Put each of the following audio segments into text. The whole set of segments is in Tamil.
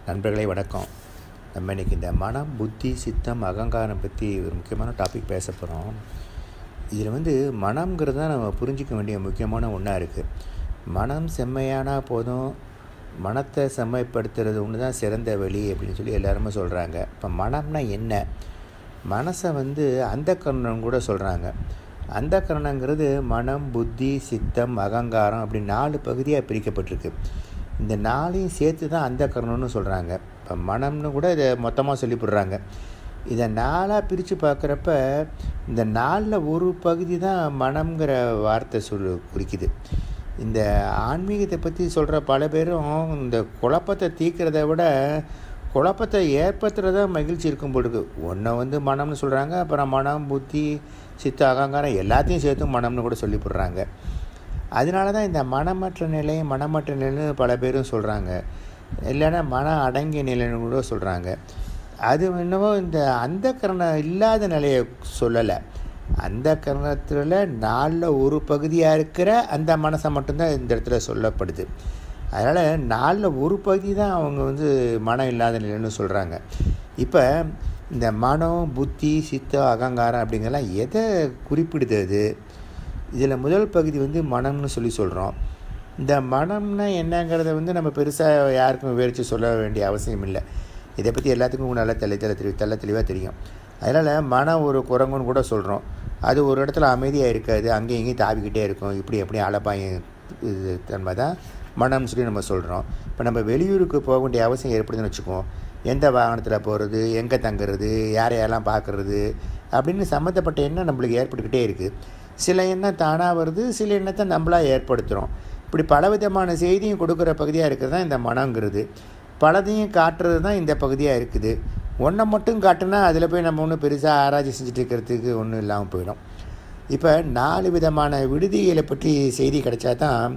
நண்பர்களே வணக்கம் நம்ம இன்றைக்கி இந்த மனம் புத்தி சித்தம் அகங்காரம் பற்றி ஒரு முக்கியமான டாபிக் பேச போகிறோம் இதில் வந்து மனம்ங்கிறது தான் நம்ம புரிஞ்சிக்க வேண்டிய முக்கியமான ஒன்றா இருக்குது மனம் செம்மையானா போதும் மனத்தை செம்மைப்படுத்துறது ஒன்று தான் சிறந்த வழி அப்படின்னு சொல்லி எல்லாருமே சொல்கிறாங்க இப்போ மனம்னா என்ன மனசை வந்து அந்த கரணம் கூட சொல்கிறாங்க அந்த கரணங்கிறது மனம் புத்தி சித்தம் அகங்காரம் அப்படி நாலு பகுதியாக பிரிக்கப்பட்டிருக்கு இந்த நாளையும் சேர்த்து தான் அந்த கரணம்னு சொல்கிறாங்க இப்போ மனம்னு கூட இதை மொத்தமாக சொல்லிவிடுறாங்க இதை நாளாக பிரித்து பார்க்குறப்ப இந்த நாளில் ஒரு பகுதி தான் மனம்ங்கிற வார்த்தை சொல் குறிக்குது இந்த ஆன்மீகத்தை பற்றி சொல்கிற பல பேரும் இந்த குழப்பத்தை தீர்க்கிறத விட குழப்பத்தை ஏற்படுத்துகிறதா மகிழ்ச்சி இருக்கும் போல் இருக்குது ஒன்றை வந்து மனம்னு சொல்கிறாங்க அப்புறம் மனம் புத்தி சித்த அகங்காரம் எல்லாத்தையும் சேர்த்து மனம்னு கூட சொல்லி போடுறாங்க அதனால தான் இந்த மனமற்ற நிலை மனமற்ற நிலைன்னு பல பேரும் சொல்கிறாங்க இல்லைன்னா மன அடங்கிய நிலைன்னு கூட சொல்கிறாங்க அது என்னவோ இந்த அந்த கரணம் இல்லாத நிலையை சொல்லலை அந்த கரணத்தில் நாலில் ஒரு பகுதியாக இருக்கிற அந்த மனசை மட்டும்தான் இந்த இடத்துல சொல்லப்படுது அதனால் நாலில் ஒரு பகுதி தான் அவங்க வந்து மனம் இல்லாத நிலைன்னு சொல்கிறாங்க இப்போ இந்த மனம் புத்தி சித்தம் அகங்காரம் அப்படிங்கிறலாம் எதை குறிப்பிடுது அது இதில் முதல் பகுதி வந்து மனம்னு சொல்லி சொல்கிறோம் இந்த மனம்னா என்னங்கிறத வந்து நம்ம பெருசாக யாருக்கும் விவரித்து சொல்ல வேண்டிய அவசியம் இல்லை இதை பற்றி எல்லாத்துக்கும் நல்லா தெளி தெளி தெளி தெள்ள தெளிவாக தெரியும் அதனால் மனம் ஒரு குரங்குன்னு கூட சொல்கிறோம் அது ஒரு இடத்துல அமைதியாக இருக்காது அங்கேயும் இங்கேயும் தாவிக்கிட்டே இருக்கும் இப்படி எப்படி அலப்பாயும் இது தன்மை தான் மனம்னு சொல்லி நம்ம சொல்கிறோம் இப்போ நம்ம வெளியூருக்கு போக வேண்டிய அவசியம் ஏற்படுதுன்னு வச்சுக்குவோம் எந்த வாகனத்தில் போகிறது எங்கே தங்குறது யாரையெல்லாம் பார்க்குறது அப்படின்னு சம்மந்தப்பட்ட எண்ணம் நம்மளுக்கு ஏற்பட்டுக்கிட்டே இருக்குது சில எண்ணம் தானாக வருது சில எண்ணத்தை நம்மளாக ஏற்படுத்துகிறோம் இப்படி பலவிதமான செய்தியும் கொடுக்குற பகுதியாக இருக்கிறது தான் இந்த மனங்கிறது பலதையும் காட்டுறது தான் இந்த பகுதியாக இருக்குது ஒன்றை மட்டும் காட்டுனா அதில் போய் நம்ம ஒன்றும் பெருசாக ஆராய்ச்சி செஞ்சுட்டு இருக்கிறதுக்கு ஒன்றும் இல்லாமல் போயிடும் இப்போ நாலு விதமான விடுதிகளை பற்றி செய்தி கிடைச்சா தான்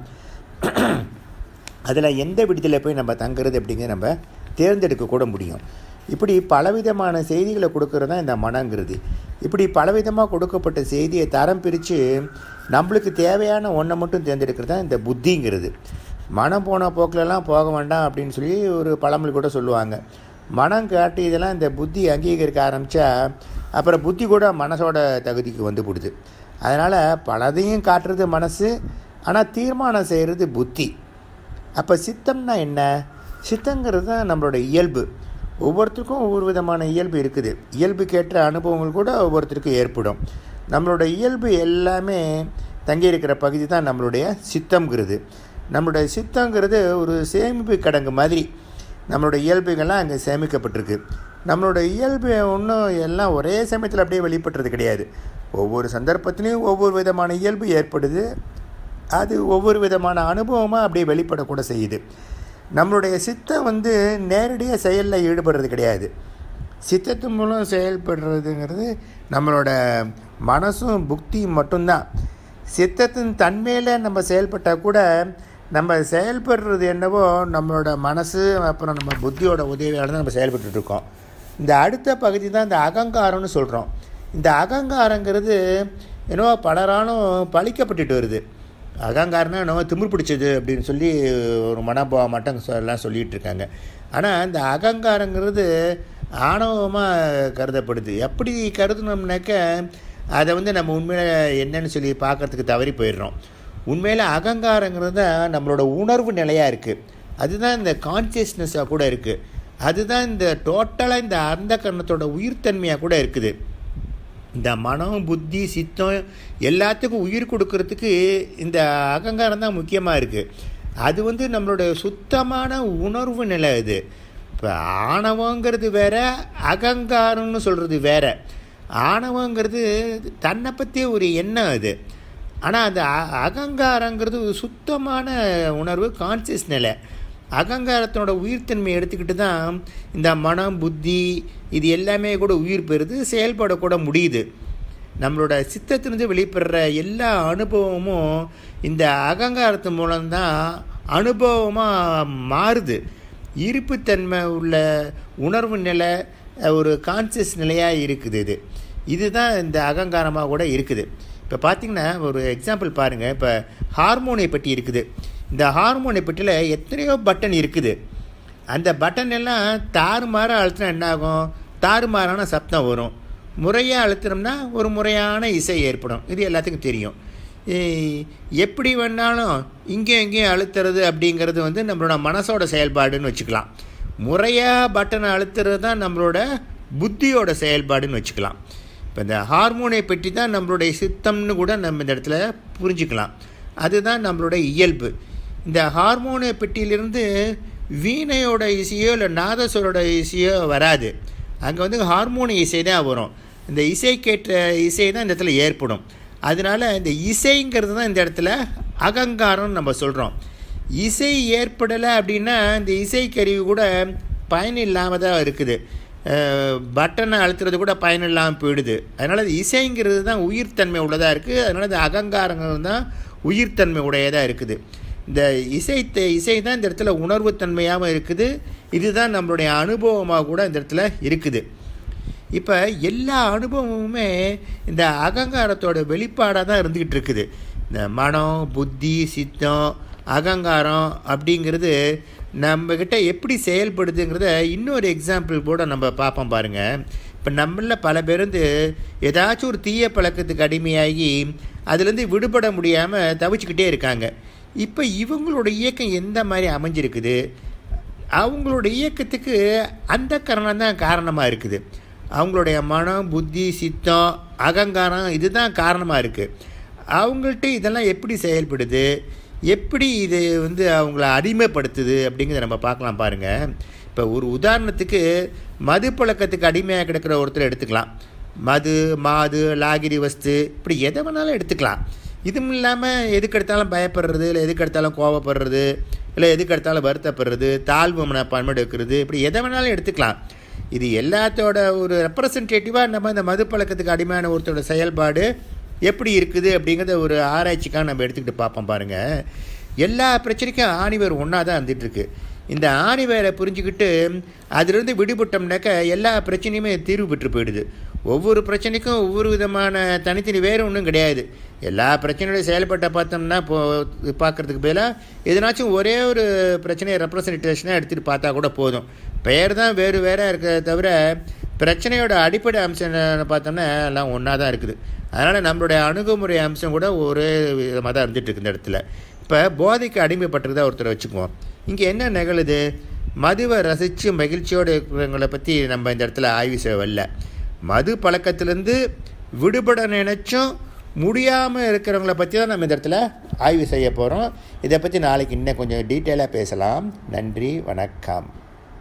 அதில் எந்த விடுதியில் போய் நம்ம தங்குறது அப்படிங்கிறத நம்ம தேர்ந்தெடுக்க கூட முடியும் இப்படி பலவிதமான செய்திகளை கொடுக்கறது தான் இந்த மனங்கிறது இப்படி பலவிதமாக கொடுக்கப்பட்ட செய்தியை தரம் பிரித்து நம்மளுக்கு தேவையான ஒன்றை மட்டும் தேர்ந்தெடுக்கிறது தான் இந்த புத்திங்கிறது மனம் போன போக்கிலலாம் போக வேண்டாம் அப்படின்னு சொல்லி ஒரு பழமொழி கூட சொல்லுவாங்க மனம் காட்டி இதெல்லாம் இந்த புத்தி அங்கீகரிக்க ஆரம்பித்தா அப்புறம் புத்தி கூட மனசோட தகுதிக்கு வந்து போடுது அதனால் பலதையும் காட்டுறது மனசு ஆனால் தீர்மானம் செய்கிறது புத்தி அப்போ சித்தம்னா என்ன சித்தங்கிறது தான் நம்மளோட இயல்பு ஒவ்வொருத்தருக்கும் ஒவ்வொரு விதமான இயல்பு இருக்குது இயல்புக்கேற்ற அனுபவங்கள் கூட ஒவ்வொருத்தருக்கும் ஏற்படும் நம்மளோட இயல்பு எல்லாமே தங்கியிருக்கிற பகுதி தான் நம்மளுடைய சித்தம்ங்கிறது நம்மளுடைய சித்தங்கிறது ஒரு சேமிப்பு கடங்கு மாதிரி நம்மளோட இயல்புகள்லாம் அங்கே சேமிக்கப்பட்டிருக்கு நம்மளோட இயல்பு ஒன்றும் எல்லாம் ஒரே சமயத்தில் அப்படியே வெளிப்படுறது கிடையாது ஒவ்வொரு சந்தர்ப்பத்திலையும் ஒவ்வொரு விதமான இயல்பு ஏற்படுது அது ஒவ்வொரு விதமான அனுபவமாக அப்படியே வெளிப்படக்கூட செய்யுது நம்மளுடைய சித்தம் வந்து நேரடியாக செயலில் ஈடுபடுறது கிடையாது சித்தத்து மூலம் செயல்படுறதுங்கிறது நம்மளோட மனசும் புக்தியும் மட்டும்தான் சித்தத்தின் தன்மையில் நம்ம செயல்பட்டால் கூட நம்ம செயல்படுறது என்னவோ நம்மளோட மனசு அப்புறம் நம்ம புத்தியோட உதவியால் தான் நம்ம செயல்பட்டுருக்கோம் இந்த அடுத்த பகுதி தான் இந்த அகங்காரம்னு சொல்கிறோம் இந்த அகங்காரங்கிறது என்னவோ பலராலும் பழிக்கப்பட்டுட்டு வருது அகங்காரம்னா என்னவோ திமிர் பிடிச்சது அப்படின்னு சொல்லி ஒரு மனோபாவம் மட்டும் எல்லாம் சொல்லிகிட்டு இருக்காங்க ஆனால் இந்த அகங்காரங்கிறது ஆணவமாக கருதப்படுது எப்படி கருதுனோம்னாக்க அதை வந்து நம்ம உண்மையில் என்னன்னு சொல்லி பார்க்குறதுக்கு தவறி போயிடுறோம் உண்மையில் அகங்காரங்கிறது தான் நம்மளோட உணர்வு நிலையாக இருக்குது அதுதான் இந்த கான்சியஸ்னஸாக கூட இருக்குது அதுதான் இந்த டோட்டலாக இந்த அந்த கரணத்தோட உயிர்த்தன்மையாக கூட இருக்குது இந்த மனம் புத்தி சித்தம் எல்லாத்துக்கும் உயிர் கொடுக்கறதுக்கு இந்த அகங்காரம் தான் முக்கியமாக இருக்குது அது வந்து நம்மளோட சுத்தமான உணர்வு நிலை இது இப்போ ஆணவங்கிறது வேற அகங்காரம்னு சொல்கிறது வேற ஆணவங்கிறது தன்னை பற்றிய ஒரு எண்ணம் அது ஆனால் அந்த அகங்காரங்கிறது ஒரு சுத்தமான உணர்வு கான்சியஸ் நிலை அகங்காரத்தினோட உயிர்த்தன்மையை எடுத்துக்கிட்டு தான் இந்த மனம் புத்தி இது எல்லாமே கூட உயிர் பெறுது செயல்படக்கூட முடியுது நம்மளோட சித்தத்திலிருந்து வெளிப்படுற எல்லா அனுபவமும் இந்த அகங்காரத்து மூலம்தான் அனுபவமாக மாறுது இருப்புத்தன்மை உள்ள உணர்வு நிலை ஒரு கான்சியஸ் நிலையாக இருக்குது இது இதுதான் இந்த அகங்காரமாக கூட இருக்குது இப்போ பார்த்தீங்கன்னா ஒரு எக்ஸாம்பிள் பாருங்கள் இப்போ ஹார்மோனை பற்றி இருக்குது இந்த ஹார்மோனை பெட்டியில் எத்தனையோ பட்டன் இருக்குது அந்த பட்டன் எல்லாம் தாறுமாறாக அழுத்தினா என்ன ஆகும் தாறுமாறான சப்தம் வரும் முறையாக அழுத்தினோம்னா ஒரு முறையான இசை ஏற்படும் இது எல்லாத்துக்கும் தெரியும் எப்படி வேணாலும் இங்கேயும் இங்கேயும் அழுத்துறது அப்படிங்கிறது வந்து நம்மளோட மனசோட செயல்பாடுன்னு வச்சுக்கலாம் முறையாக பட்டனை அழுத்துறது தான் நம்மளோட புத்தியோட செயல்பாடுன்னு வச்சுக்கலாம் இப்போ இந்த ஹார்மோனை பற்றி தான் நம்மளுடைய சித்தம்னு கூட நம்ம இந்த இடத்துல புரிஞ்சுக்கலாம் அதுதான் நம்மளோட இயல்பு இந்த ஹார்மோனை பெட்டியிலிருந்து வீணையோட இசையோ இல்லை நாதஸ்வரோட இசையோ வராது அங்கே வந்து ஹார்மோனி இசை தான் வரும் இந்த இசைக்கேற்ற இசை தான் இந்த இடத்துல ஏற்படும் அதனால் இந்த இசைங்கிறது தான் இந்த இடத்துல அகங்காரம்னு நம்ம சொல்கிறோம் இசை ஏற்படலை அப்படின்னா இந்த இசைக்கருவி கூட பயன் இல்லாமல் தான் இருக்குது பட்டனை அழுத்துறது கூட பயன் இல்லாமல் போயிடுது அதனால் அது இசைங்கிறது தான் உயிர்த்தன்மை உள்ளதாக இருக்குது அதனால் இந்த அகங்காரங்கள் தான் உயிர்த்தன்மை உடையதாக இருக்குது இந்த இசை இசை தான் இந்த இடத்துல உணர்வுத்தன்மையாகவும் இருக்குது இதுதான் நம்மளுடைய அனுபவமாக கூட இந்த இடத்துல இருக்குது இப்போ எல்லா அனுபவமுமே இந்த அகங்காரத்தோட வெளிப்பாடாக தான் இருந்துக்கிட்டு இருக்குது இந்த மனம் புத்தி சித்தம் அகங்காரம் அப்படிங்கிறது நம்மக்கிட்ட எப்படி செயல்படுதுங்கிறத இன்னொரு எக்ஸாம்பிள் கூட நம்ம பார்ப்போம் பாருங்கள் இப்போ நம்மளில் பல பேர் வந்து ஏதாச்சும் ஒரு தீய பழக்கத்துக்கு அடிமையாகி அதுலேருந்து விடுபட முடியாமல் தவிச்சுக்கிட்டே இருக்காங்க இப்போ இவங்களோட இயக்கம் எந்த மாதிரி அமைஞ்சிருக்குது அவங்களோட இயக்கத்துக்கு அந்த காரணம் தான் காரணமாக இருக்குது அவங்களுடைய மனம் புத்தி சித்தம் அகங்காரம் இதுதான் காரணமாக இருக்குது அவங்கள்ட்ட இதெல்லாம் எப்படி செயல்படுது எப்படி இது வந்து அவங்கள அடிமைப்படுத்துது அப்படிங்கிறத நம்ம பார்க்கலாம் பாருங்கள் இப்போ ஒரு உதாரணத்துக்கு மது பழக்கத்துக்கு அடிமையாக கிடக்கிற ஒருத்தர் எடுத்துக்கலாம் மது மாது லாகிரி வஸ்து இப்படி எதை வேணாலும் எடுத்துக்கலாம் இதுவும் இல்லாமல் எதுக்கு எடுத்தாலும் பயப்படுறது இல்லை எதுக்கு எடுத்தாலும் கோவப்படுறது இல்லை எதுக்கு எடுத்தாலும் வருத்தப்படுறது தாழ்வு மனப்பான்மை இருக்கிறது இப்படி எதை வேணாலும் எடுத்துக்கலாம் இது எல்லாத்தோட ஒரு ரெப்ரசன்டேட்டிவாக நம்ம இந்த மது பழக்கத்துக்கு அடிமையான ஒருத்தரோட செயல்பாடு எப்படி இருக்குது அப்படிங்கிறத ஒரு ஆராய்ச்சிக்காக நம்ம எடுத்துக்கிட்டு பார்ப்போம் பாருங்கள் எல்லா பிரச்சனைக்கும் ஆணிவர் ஒன்றா தான் இருந்துகிட்ருக்கு இந்த ஆணிவேரை புரிஞ்சுக்கிட்டு அதிலிருந்து விடுபட்டோம்னாக்க எல்லா பிரச்சனையுமே தீர்வு பெற்று போயிடுது ஒவ்வொரு பிரச்சனைக்கும் ஒவ்வொரு விதமான தனித்தனி வேறு ஒன்றும் கிடையாது எல்லா பிரச்சனையோட செயல்பட்ட பார்த்தோம்னா இப்போ பார்க்குறதுக்கு பதிலாக எதனாச்சும் ஒரே ஒரு பிரச்சனையை ரெப்ரசன்டேஷனாக எடுத்துகிட்டு பார்த்தா கூட போதும் பெயர் தான் வேறு வேறாக இருக்கிறத தவிர பிரச்சனையோட அடிப்படை அம்சம் பார்த்தோம்னா எல்லாம் ஒன்றா தான் இருக்குது அதனால் நம்மளுடைய அணுகுமுறை அம்சம் கூட ஒரே விதமாக தான் இருந்துகிட்டு இருக்கு இந்த இடத்துல இப்போ போதைக்கு அடிமைப்பட்டிருந்தா ஒருத்தரை வச்சுக்குவோம் இங்கே என்ன நிகழுது மதுவை ரசித்து மகிழ்ச்சியோடு இருக்கிறவங்களை பற்றி நம்ம இந்த இடத்துல ஆய்வு செய்ய வரல மது பழக்கத்திலேருந்து விடுபட நினைச்சும் முடியாமல் இருக்கிறவங்கள பற்றி தான் நம்ம இந்த இடத்துல ஆய்வு செய்ய போகிறோம் இதை பற்றி நாளைக்கு இன்னும் கொஞ்சம் டீட்டெயிலாக பேசலாம் நன்றி வணக்கம்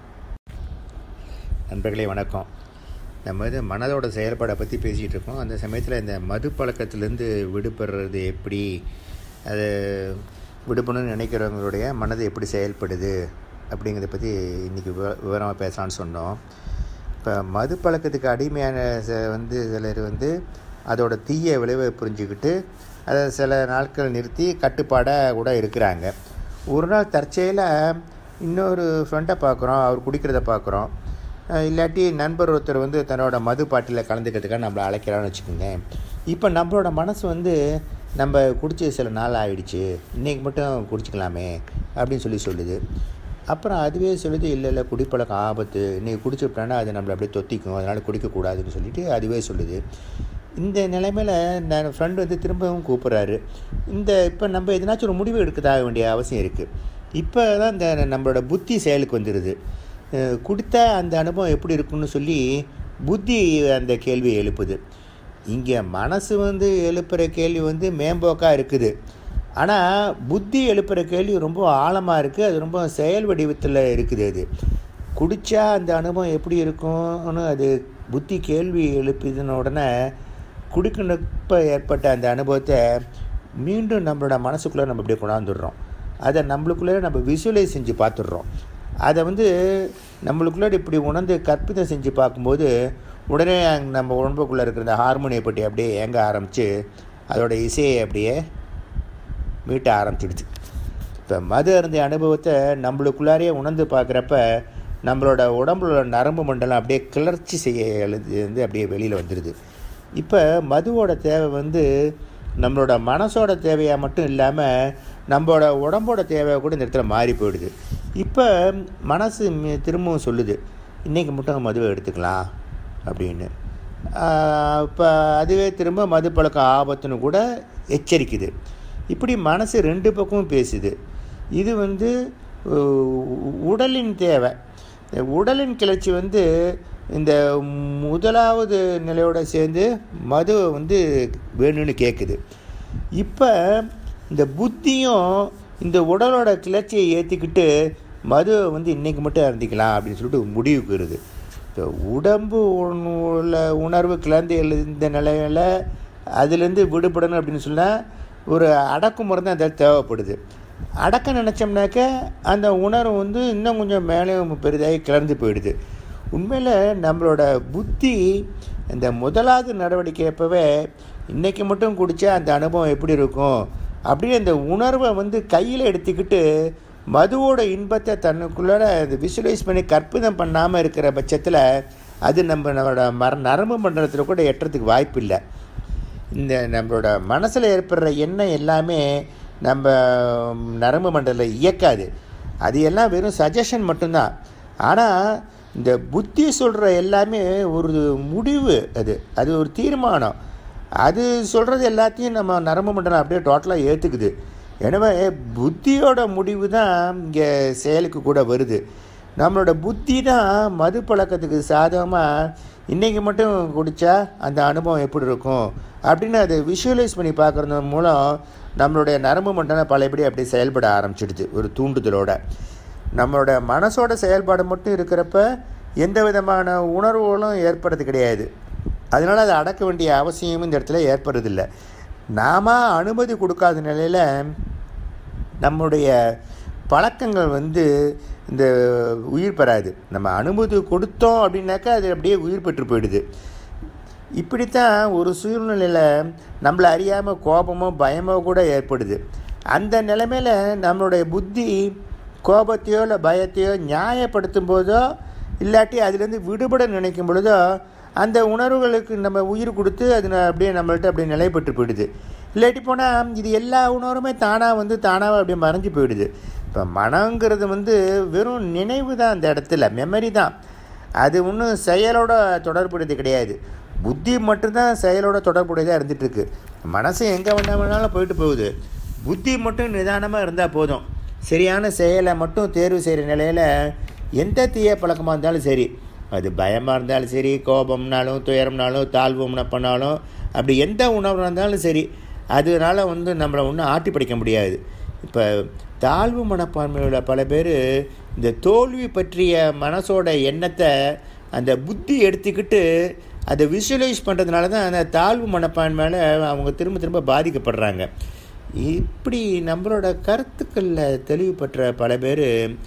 நண்பர்களே வணக்கம் நம்ம இது மனதோட செயல்பாடை பற்றி பேசிகிட்டு இருக்கோம் அந்த சமயத்தில் இந்த மது பழக்கத்திலேருந்து விடுபடுறது எப்படி அது விடுபடணும்னு நினைக்கிறவங்களுடைய மனது எப்படி செயல்படுது அப்படிங்கிறத பற்றி இன்றைக்கி விவ விவரமாக பேசலான்னு சொன்னோம் இப்போ மது பழக்கத்துக்கு அடிமையான வந்து சிலர் வந்து அதோட தீய விளைவை புரிஞ்சுக்கிட்டு அதை சில நாட்கள் நிறுத்தி கட்டுப்பாடாக கூட இருக்கிறாங்க ஒரு நாள் தற்செயல இன்னொரு ஃப்ரெண்டை பார்க்குறோம் அவர் குடிக்கிறத பார்க்குறோம் இல்லாட்டி நண்பர் ஒருத்தர் வந்து தன்னோட மது பாட்டில் கலந்துக்கிறதுக்காக நம்மளை அழைக்கிறான்னு வச்சுக்கோங்க இப்போ நம்மளோட மனசு வந்து நம்ம குடிச்ச சில நாள் ஆகிடுச்சு இன்றைக்கி மட்டும் குடிச்சிக்கலாமே அப்படின்னு சொல்லி சொல்லுது அப்புறம் அதுவே சொல்லுது இல்லை இல்லை குடிப்பழக்கம் ஆபத்து இன்றைக்கி குடிச்சுட்டானா அது நம்மளை அப்படியே தொத்திக்கும் அதனால் குடிக்கக்கூடாதுன்னு சொல்லிட்டு அதுவே சொல்லுது இந்த நிலைமையில் நான் ஃப்ரெண்டு வந்து திரும்பவும் கூப்பிட்றாரு இந்த இப்போ நம்ம எதனாச்சும் ஒரு முடிவு எடுக்கதாக வேண்டிய அவசியம் இருக்குது இப்போ தான் இந்த நம்மளோட புத்தி செயலுக்கு வந்துடுது கொடுத்த அந்த அனுபவம் எப்படி இருக்குன்னு சொல்லி புத்தி அந்த கேள்வியை எழுப்புது இங்கே மனசு வந்து எழுப்புகிற கேள்வி வந்து மேம்போக்காக இருக்குது ஆனால் புத்தி எழுப்புகிற கேள்வி ரொம்ப ஆழமாக இருக்குது அது ரொம்ப செயல் வடிவத்தில் இருக்குது அது குடித்தா அந்த அனுபவம் எப்படி இருக்கும்னு அது புத்தி கேள்வி எழுப்பிதுன உடனே குடிக்கணுப்ப ஏற்பட்ட அந்த அனுபவத்தை மீண்டும் நம்மளோட மனசுக்குள்ளே நம்ம அப்படியே கொண்டாந்துடுறோம் அதை நம்மளுக்குள்ளே நம்ம விஷுவலைஸ் செஞ்சு பார்த்துடுறோம் அதை வந்து நம்மளுக்குள்ளே இப்படி உணர்ந்து கற்பிதம் செஞ்சு பார்க்கும்போது உடனே நம்ம உடம்புக்குள்ளே இருக்கிற இந்த ஹார்மோனியை பற்றி அப்படியே ஏங்க ஆரம்பித்து அதோட இசையை அப்படியே மீட்ட ஆரம்பிச்சிடுச்சு இப்போ மது அருந்திய அனுபவத்தை நம்மளுக்குள்ளாரையே உணர்ந்து பார்க்குறப்ப நம்மளோட உடம்புல நரம்பு மண்டலம் அப்படியே கிளர்ச்சி செய்ய எழுது வந்து அப்படியே வெளியில் வந்துடுது இப்போ மதுவோட தேவை வந்து நம்மளோட மனசோட தேவையாக மட்டும் இல்லாமல் நம்மளோட உடம்போட தேவை கூட இந்த இடத்துல மாறி போயிடுது இப்போ மனசு மி- திரும்பவும் சொல்லுது இன்றைக்கி மட்டும் மதுவை எடுத்துக்கலாம் அப்படின்னு இப்போ அதுவே திரும்ப மது பழக்கம் ஆபத்துன்னு கூட எச்சரிக்குது இப்படி மனசு ரெண்டு பக்கமும் பேசுது இது வந்து உ- உடலின் தேவை இந்த உடலின் கிளர்ச்சி வந்து இந்த முதலாவது நிலையோட சேர்ந்து மதுவை வந்து வேணும்னு கேட்குது இப்போ இந்த புத்தியும் இந்த உடலோட கிளர்ச்சியை ஏற்றிக்கிட்டு மதுவை வந்து இன்றைக்கி மட்டும் அருந்திக்கலாம் அப்படின்னு சொல்லிட்டு முடிவுக்கு வருது இப்போ உடம்பு உண- உள்ள உணர்வு கிளர்ந்து எழுந்த நிலையில் அதுலேருந்து விடுபடணும் அப்படின்னு சொன்னால் ஒரு அடக்குமுறை தான் அதில் தேவைப்படுது அடக்க நினச்சோம்னாக்க அந்த உணர்வு வந்து இன்னும் கொஞ்சம் மேலேயும் பெரிதாகி கிளர்ந்து போயிடுது உண்மையில் நம்மளோட புத்தி இந்த முதலாவது நடவடிக்கை அப்போவே இன்றைக்கி மட்டும் குடித்தா அந்த அனுபவம் எப்படி இருக்கும் அப்படியே அந்த உணர்வை வந்து கையில் எடுத்துக்கிட்டு மதுவோட இன்பத்தை தன்னுக்குள்ளார அது விஷுவலைஸ் பண்ணி கற்பிதம் பண்ணாமல் இருக்கிற பட்சத்தில் அது நம்ம நம்மளோட மர நரம்பு மண்டலத்தில் கூட எட்டுறதுக்கு வாய்ப்பு இல்லை இந்த நம்மளோட மனசில் ஏற்படுற எண்ணம் எல்லாமே நம்ம நரம்பு மண்டலம் இயக்காது அது எல்லாம் வெறும் சஜஷன் மட்டும்தான் ஆனால் இந்த புத்தி சொல்கிற எல்லாமே ஒரு முடிவு அது அது ஒரு தீர்மானம் அது சொல்கிறது எல்லாத்தையும் நம்ம நரம்பு மண்டலம் அப்படியே டோட்டலாக ஏற்றுக்குது எனவே புத்தியோட முடிவு தான் இங்கே செயலுக்கு கூட வருது நம்மளோட புத்தி தான் மது பழக்கத்துக்கு சாதகமாக இன்றைக்கி மட்டும் குடித்தா அந்த அனுபவம் எப்படி இருக்கும் அப்படின்னு அதை விஷுவலைஸ் பண்ணி பார்க்குறது மூலம் நம்மளுடைய நரம்பு மண்டலம் பழையபடி அப்படியே செயல்பட ஆரம்பிச்சிடுது ஒரு தூண்டுதலோட நம்மளோட மனசோட செயல்பாடு மட்டும் இருக்கிறப்ப எந்த விதமான உணர்வுகளும் ஏற்படுறது கிடையாது அதனால் அதை அடக்க வேண்டிய அவசியமும் இந்த இடத்துல ஏற்படுறதில்லை நாம அனுமதி கொடுக்காத நிலையில் நம்முடைய பழக்கங்கள் வந்து இந்த உயிர் பெறாது நம்ம அனுமதி கொடுத்தோம் அப்படின்னாக்கா அது அப்படியே உயிர் பெற்று போயிடுது இப்படித்தான் ஒரு சூழ்நிலையில் நம்மளை அறியாமல் கோபமோ பயமோ கூட ஏற்படுது அந்த நிலைமையில் நம்மளுடைய புத்தி கோபத்தையோ இல்லை பயத்தையோ நியாயப்படுத்தும் போதோ இல்லாட்டி அதுலேருந்து விடுபட நினைக்கும் பொழுதோ அந்த உணர்வுகளுக்கு நம்ம உயிர் கொடுத்து அது ந- அப்படியே நம்மள்ட்ட அப்படியே நிலைப்பட்டு போயிடுது இல்லாட்டி போனால் இது எல்லா உணர்வுமே தானாக வந்து தானாக அப்படியே மறைஞ்சு போயிடுது இப்போ மனங்கிறது வந்து வெறும் நினைவு தான் அந்த இடத்துல மெமரி தான் அது ஒன்றும் செயலோட தொடர்புடையது கிடையாது புத்தி மட்டும்தான் செயலோட தொடர்புடையதாக இருந்துகிட்ருக்கு மனசு எங்கே வேணா வேணாலும் போயிட்டு போகுது புத்தி மட்டும் நிதானமாக இருந்தால் போதும் சரியான செயலை மட்டும் தேர்வு செய்கிற நிலையில் எந்த தீய பழக்கமாக இருந்தாலும் சரி அது பயமாக இருந்தாலும் சரி கோபம்னாலும் துயரம்னாலும் தாழ்வு பண்ணாலும் அப்படி எந்த உணர்வாக இருந்தாலும் சரி அதனால வந்து நம்மளை ஒன்றும் ஆட்டி படிக்க முடியாது இப்போ தாழ்வு மனப்பான்மையுள்ள பல பேர் இந்த தோல்வி பற்றிய மனசோட எண்ணத்தை அந்த புத்தி எடுத்துக்கிட்டு அதை விஷுவலைஸ் பண்ணுறதுனால தான் அந்த தாழ்வு மனப்பான்மையில் அவங்க திரும்ப திரும்ப பாதிக்கப்படுறாங்க இப்படி நம்மளோட கருத்துக்களில் தெளிவு பெற்ற பல பேர்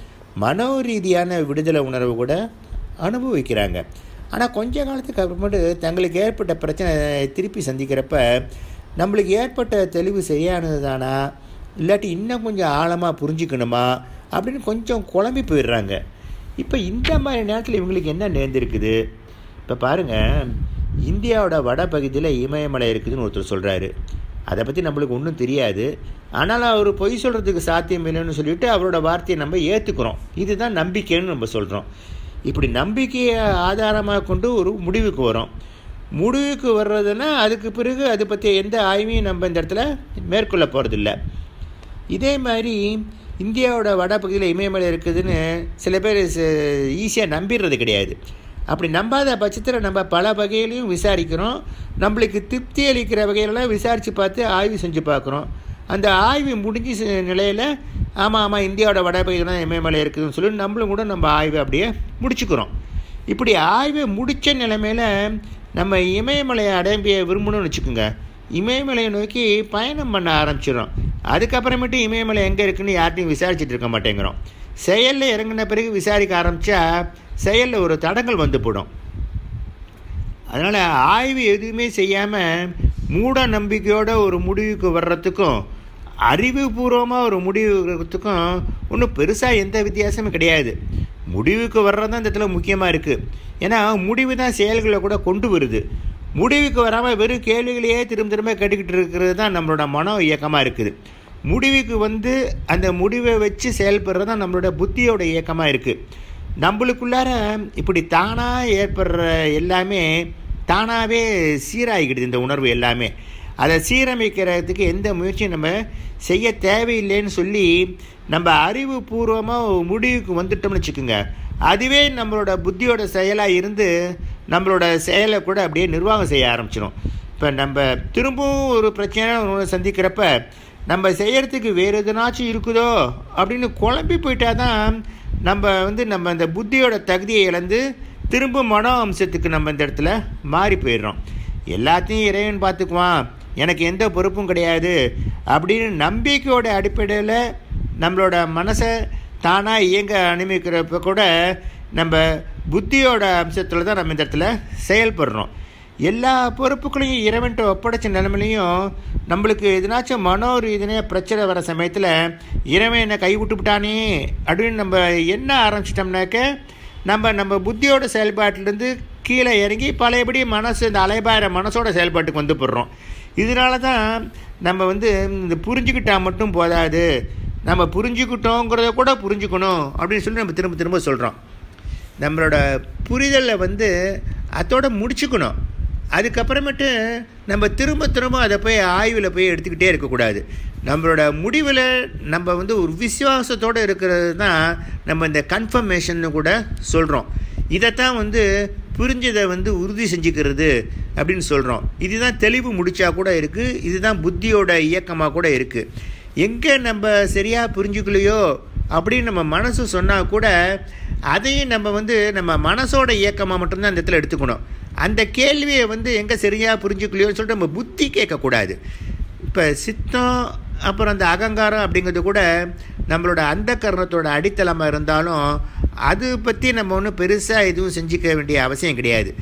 மனோ ரீதியான விடுதலை உணர்வு கூட அனுபவிக்கிறாங்க ஆனால் கொஞ்ச காலத்துக்கு அப்புறமேட்டு தங்களுக்கு ஏற்பட்ட பிரச்சனை திருப்பி சந்திக்கிறப்ப நம்மளுக்கு ஏற்பட்ட தெளிவு சரியானது தானா இல்லாட்டி இன்னும் கொஞ்சம் ஆழமாக புரிஞ்சுக்கணுமா அப்படின்னு கொஞ்சம் குழம்பி போயிடுறாங்க இப்போ இந்த மாதிரி நேரத்தில் இவங்களுக்கு என்ன நேர்ந்திருக்குது இப்போ பாருங்கள் இந்தியாவோட வடபகுதியில் இமயமலை இருக்குதுன்னு ஒருத்தர் சொல்கிறாரு அதை பற்றி நம்மளுக்கு ஒன்றும் தெரியாது ஆனாலும் அவர் பொய் சொல்கிறதுக்கு சாத்தியம் இல்லைன்னு சொல்லிட்டு அவரோட வார்த்தையை நம்ம ஏற்றுக்கிறோம் இதுதான் நம்பிக்கைன்னு நம்ம சொல்கிறோம் இப்படி நம்பிக்கையை ஆதாரமாக கொண்டு ஒரு முடிவுக்கு வரோம் முடிவுக்கு வர்றதுன்னா அதுக்கு பிறகு அதை பற்றிய எந்த ஆய்வையும் நம்ம இந்த இடத்துல மேற்கொள்ள போகிறதில்ல இதே மாதிரி இந்தியாவோட வடபகுதியில் இமயமலை இருக்குதுன்னு சில பேர் ஈஸியாக நம்பிடுறது கிடையாது அப்படி நம்பாத பட்சத்தில் நம்ம பல வகையிலையும் விசாரிக்கிறோம் நம்மளுக்கு திருப்தி அளிக்கிற வகையிலலாம் விசாரித்து பார்த்து ஆய்வு செஞ்சு பார்க்குறோம் அந்த ஆய்வு முடிஞ்ச ச- நிலையில் ஆமாம் ஆமாம் இந்தியாவோட வடபகுதியில் தான் இமயமலை இருக்குதுன்னு சொல்லி நம்மளும் கூட நம்ம ஆய்வை அப்படியே முடிச்சுக்கிறோம் இப்படி ஆய்வை முடித்த நிலைமையில் நம்ம இமயமலையை அடைம்பிய விரும்பணும்னு வச்சுக்கோங்க இமயமலையை நோக்கி பயணம் பண்ண ஆரம்பிச்சிடும் அதுக்கப்புறமேட்டு இமயமலை எங்கே இருக்குன்னு யார்ட்டையும் விசாரிச்சுட்டு இருக்க மாட்டேங்கிறோம் செயலில் இறங்கின பிறகு விசாரிக்க ஆரம்பித்தா செயலில் ஒரு தடங்கள் வந்து போடும் அதனால் ஆய்வு எதுவுமே செய்யாமல் மூட நம்பிக்கையோட ஒரு முடிவுக்கு வர்றதுக்கும் அறிவுபூர்வமாக ஒரு முடிவு வர்றதுக்கும் ஒன்றும் பெருசாக எந்த வித்தியாசமும் கிடையாது முடிவுக்கு வர்றது தான் இந்த இடத்துல முக்கியமாக இருக்குது ஏன்னா முடிவு தான் செயல்களை கூட கொண்டு வருது முடிவுக்கு வராமல் வெறும் கேள்விகளையே திரும்ப திரும்ப கேட்டுக்கிட்டு இருக்கிறது தான் நம்மளோட மனோ இயக்கமாக இருக்குது முடிவுக்கு வந்து அந்த முடிவை வச்சு செயல்படுறது தான் நம்மளோட புத்தியோட இயக்கமாக இருக்குது நம்மளுக்குள்ளார இப்படி தானாக ஏற்படுற எல்லாமே தானாகவே சீராகிக்கிடுது இந்த உணர்வு எல்லாமே அதை சீரமைக்கிறதுக்கு எந்த முயற்சியும் நம்ம செய்ய தேவையில்லைன்னு சொல்லி நம்ம அறிவுபூர்வமாக முடிவுக்கு வந்துட்டோம்னு வச்சுக்கோங்க அதுவே நம்மளோட புத்தியோட செயலாக இருந்து நம்மளோட செயலை கூட அப்படியே நிர்வாகம் செய்ய ஆரம்பிச்சிடும் இப்போ நம்ம திரும்பவும் ஒரு பிரச்சனை சந்திக்கிறப்ப நம்ம செய்யறதுக்கு வேறு எதுனாச்சும் இருக்குதோ அப்படின்னு குழம்பி போயிட்டா தான் நம்ம வந்து நம்ம அந்த புத்தியோட தகுதியை இழந்து திரும்ப மனோ அம்சத்துக்கு நம்ம இந்த இடத்துல மாறி போயிடுறோம் எல்லாத்தையும் இறைவன் பார்த்துக்குவான் எனக்கு எந்த பொறுப்பும் கிடையாது அப்படின்னு நம்பிக்கையோட அடிப்படையில் நம்மளோட மனசை தானாக இயங்க அனுமதிக்கிறப்ப கூட நம்ம புத்தியோட அம்சத்தில் தான் நம்ம இந்த இடத்துல செயல்படுறோம் எல்லா பொறுப்புகளையும் இறைவன்ட்ட ஒப்படைச்ச நிலைமையிலையும் நம்மளுக்கு எதுனாச்சும் மனோ ரீதியாக பிரச்சனை வர சமயத்தில் இறைவன் என்னை கை விட்டுவிட்டானே அப்படின்னு நம்ம என்ன ஆரம்பிச்சிட்டோம்னாக்க நம்ம நம்ம புத்தியோட செயல்பாட்டிலேருந்து கீழே இறங்கி பழையபடி மனசு இந்த அலைபாயிர மனசோட செயல்பாட்டுக்கு வந்து போடுறோம் இதனால தான் நம்ம வந்து இந்த புரிஞ்சுக்கிட்டா மட்டும் போதாது நம்ம புரிஞ்சுக்கிட்டோங்கிறத கூட புரிஞ்சுக்கணும் அப்படின்னு சொல்லி நம்ம திரும்ப திரும்ப சொல்கிறோம் நம்மளோட புரிதலை வந்து அதோட முடிச்சுக்கணும் அதுக்கப்புறமேட்டு நம்ம திரும்ப திரும்ப அதை போய் ஆய்வில் போய் எடுத்துக்கிட்டே இருக்கக்கூடாது நம்மளோட முடிவில் நம்ம வந்து ஒரு விசுவாசத்தோடு இருக்கிறது தான் நம்ம இந்த கன்ஃபர்மேஷன் கூட சொல்கிறோம் இதைத்தான் வந்து புரிஞ்சதை வந்து உறுதி செஞ்சுக்கிறது அப்படின்னு சொல்கிறோம் இதுதான் தெளிவு முடிச்சா கூட இருக்குது இதுதான் புத்தியோட இயக்கமாக கூட இருக்குது எங்கே நம்ம சரியாக புரிஞ்சுக்கலையோ அப்படின்னு நம்ம மனசு சொன்னால் கூட அதையும் நம்ம வந்து நம்ம மனசோட இயக்கமாக மட்டும்தான் அந்த இடத்துல எடுத்துக்கணும் அந்த கேள்வியை வந்து எங்கே சரியாக புரிஞ்சுக்கலையோன்னு சொல்லிட்டு நம்ம புத்தி கேட்கக்கூடாது இப்போ சித்தம் அப்புறம் அந்த அகங்காரம் அப்படிங்கிறது கூட நம்மளோட அந்த கரணத்தோட அடித்தளமாக இருந்தாலும் அது பற்றி நம்ம ஒன்றும் பெருசாக எதுவும் செஞ்சுக்க வேண்டிய அவசியம் கிடையாது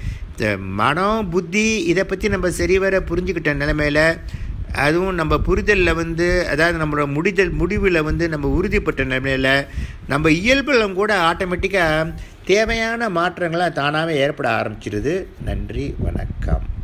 மனம் புத்தி இதை பற்றி நம்ம சரிவர புரிஞ்சுக்கிட்ட நிலைமையில் அதுவும் நம்ம புரிதலில் வந்து அதாவது நம்மளோட முடிதல் முடிவில் வந்து நம்ம உறுதிப்பட்ட நிலைமையில் நம்ம இயல்பிலும் கூட ஆட்டோமேட்டிக்காக தேவையான மாற்றங்களாக தானாகவே ஏற்பட ஆரம்பிச்சிருது நன்றி வணக்கம்